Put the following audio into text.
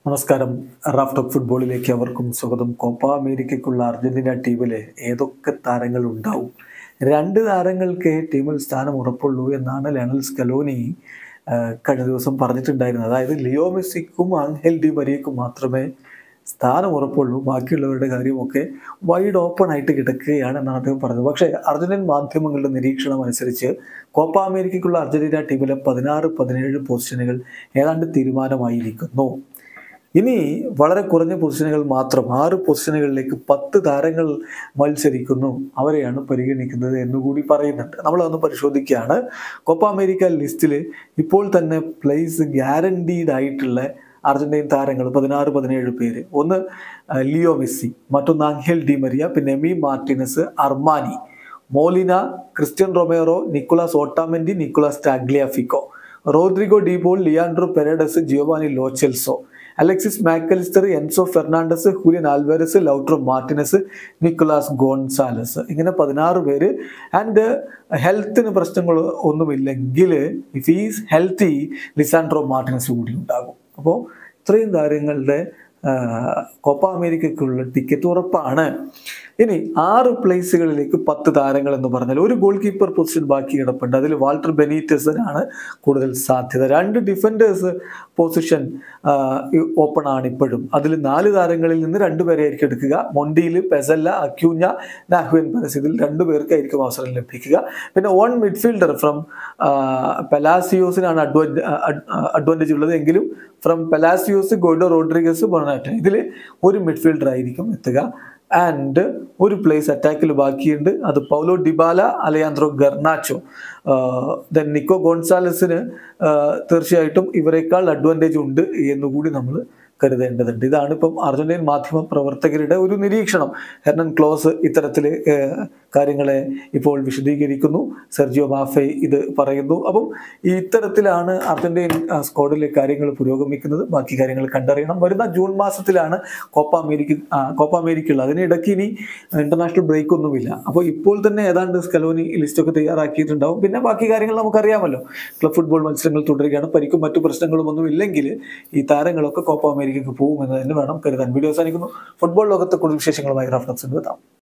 നമസ്കാരം Raf talk ഫുട്ബോളിലേക്ക് അവർക്കും സ്വാഗതം കോപ്പ അമേരിക്കയ്ക്കുള്ള അർജന്റീന ടീമിൽ ഏതൊക്കെ താരങ്ങൾ ഉണ്ടാവും രണ്ട് താരങ്ങൾക്ക് ടീമിൽ സ്ഥാനം ഉറപ്പുള്ളൂ എന്നാണ് ലയണൽ സ്കലോനി ആ, കഴിഞ്ഞ ദിവസം പറഞ്ഞിട്ടുണ്ടായിരുന്നത് അതായത് ലിയോ മെസ്സിക്കും ആംഗൽ ഡി മരിയക്കും മാത്രമേ സ്ഥാനം ഉറപ്പുള്ളൂ ബാക്കിയുള്ളവരുടെ കാര്യമൊക്കെ വൈഡ് ഓപ്പൺ ആയിട്ട് കിടക്കുകയാണ് എന്നാണ് അദ്ദേഹം പറഞ്ഞത് പക്ഷേ അർജന്റീൻ മാധ്യമങ്ങളുടെ നിരീക്ഷണം അനുസരിച്ച് കോപ്പ അമേരിക്കയ്ക്കുള്ള അർജന്റീന ടീമിലെ പതിനാറ് പതിനേഴ് പൊസിഷനുകൾ ഏതാണ്ട് തീരുമാനമായിരിക്കുന്നു ഇനി വളരെ കുറഞ്ഞ പൊസിഷനുകൾ മാത്രം ആറ് പൊസിഷനുകളിലേക്ക് പത്ത് താരങ്ങൾ മത്സരിക്കുന്നു അവരെയാണ് പരിഗണിക്കുന്നത് എന്നുകൂടി പറയുന്നുണ്ട് നമ്മളതൊന്ന് പരിശോധിക്കുകയാണ് കോപ്പ അമേരിക്ക ലിസ്റ്റിൽ ഇപ്പോൾ തന്നെ പ്ലേസ് ഗ്യാരണ്ടീഡ് ആയിട്ടുള്ള അർജന്റീൻ താരങ്ങൾ പതിനാറ് പതിനേഴ് പേര് ഒന്ന് ആ, ലിയോ മെസ്സി മറ്റൊന്ന് ആംഗൽ ഡി മരിയ പിന്നെ Emi Martinez Armani Molina Cristian Romero Nicolas Otamendi Nicolas Tagliafico Rodrigo De Paul Leandro Paredes Giovani Lo Celso Alexis Mac Allister Enzo Fernandez Julian Alvarez Lautaro Martinez Nicolas Gonzalez ഇങ്ങനെ പതിനാറ് പേര് and ഹെൽത്തിന് പ്രശ്നങ്ങൾ ഒന്നുമില്ലെങ്കിൽ if is healthy Lisandro Martinez കൂടി ഉണ്ടാകും അപ്പോൾ ഇത്രയും താരങ്ങളുടെ ആ, കോപ്പ അമേരിക്കയ്ക്കുള്ള ടിക്കറ്റ് ഉറപ്പാണ് ഇനി ആറ് പ്ലേസുകളിലേക്ക് പത്ത് താരങ്ങൾ എന്ന് പറഞ്ഞാൽ ഒരു ഗോൾ കീപ്പർ പൊസിഷൻ ബാക്കി കിടപ്പുണ്ട് അതിൽ വാൾട്ടർ ബെനീറ്റസിനാണ് കൂടുതൽ സാധ്യത രണ്ട് ഡിഫൻഡേഴ്സ് പൊസിഷൻ ഓപ്പൺ ആണ് ഇപ്പോഴും അതിൽ നാല് താരങ്ങളിൽ നിന്ന് രണ്ടുപേരെ ആയിരിക്കും എടുക്കുക മൊണ്ടിയിൽ പെസല്ല അക്യൂഞ്ഞ നാഹുവൻ പരസ് ഇതിൽ രണ്ടു പേർക്കായിരിക്കും അവസരം ലഭിക്കുക പിന്നെ വൺ മിഡ്ഫീൽഡർ ഫ്രം പെലാസിയോസിനാണ് അഡ്വാൻറ്റ് അഡ്വാൻറ്റേജ് ഉള്ളത് എങ്കിലും from Palacios Guido Rodriguez Buonanotte ഇതിൽ ഒരു മിഡ്ഫീൽഡർ ആയിരിക്കും എത്തുക ആൻഡ് ഒരു പ്ലേസ് അറ്റാക്കിൽ ബാക്കിയുണ്ട് അത് Paulo Dybala Alejandro Garnacho then Nico ഗോൺസാലസിന് തീർച്ചയായിട്ടും ഇവരെക്കാൾ അഡ്വാൻറ്റേജ് ഉണ്ട് എന്നുകൂടി നമ്മൾ കരുതേണ്ടതുണ്ട് ഇതാണ് ഇപ്പം അർജന്റീൻ മാധ്യമ പ്രവർത്തകരുടെ ഒരു നിരീക്ഷണം ഹെർണൻ ക്ലോസ് ഇത്തരത്തിൽ കാര്യങ്ങളെ ഇപ്പോൾ വിശദീകരിക്കുന്നു സെർജിയോ മാഫെ ഇത് പറയുന്നു അപ്പം ഈ ഇത്തരത്തിലാണ് അർജന്റീൻ ആ, സ്ക്വാഡിലെ കാര്യങ്ങൾ പുരോഗമിക്കുന്നത് ബാക്കി കാര്യങ്ങൾ കണ്ടറിയണം വരുന്ന ജൂൺ മാസത്തിലാണ് കോപ്പ അമേരിക്ക ആ, കോപ്പ അമേരിക്ക ഉള്ളത് അതിനിടയ്ക്ക് ഇനി ഇന്റർനാഷണൽ ബ്രേക്ക് ഒന്നുമില്ല അപ്പോൾ ഇപ്പോൾ തന്നെ ഏതാണ്ട് സ്കലോനി ലിസ്റ്റൊക്കെ തയ്യാറാക്കിയിട്ടുണ്ടാവും പിന്നെ ബാക്കി കാര്യങ്ങൾ നമുക്കറിയാമല്ലോ ക്ലബ് ഫുട്ബോൾ മത്സരങ്ങൾ തുടരുകയാണ് പരിക്കും മറ്റു പ്രശ്നങ്ങളും ഒന്നും ഇല്ലെങ്കിൽ ഈ താരങ്ങളൊക്കെ കോപ്പ അമേരിക്കയ്ക്ക് പോകും എന്ന് തന്നെ വേണം കരുതാൻ വീഡിയോ അവസാനിക്കുന്നു ഫുട്ബോൾ ലോകത്തെ കൂടുതൽ വിശേഷങ്ങളുമായി റഫറൻസ് എത്താം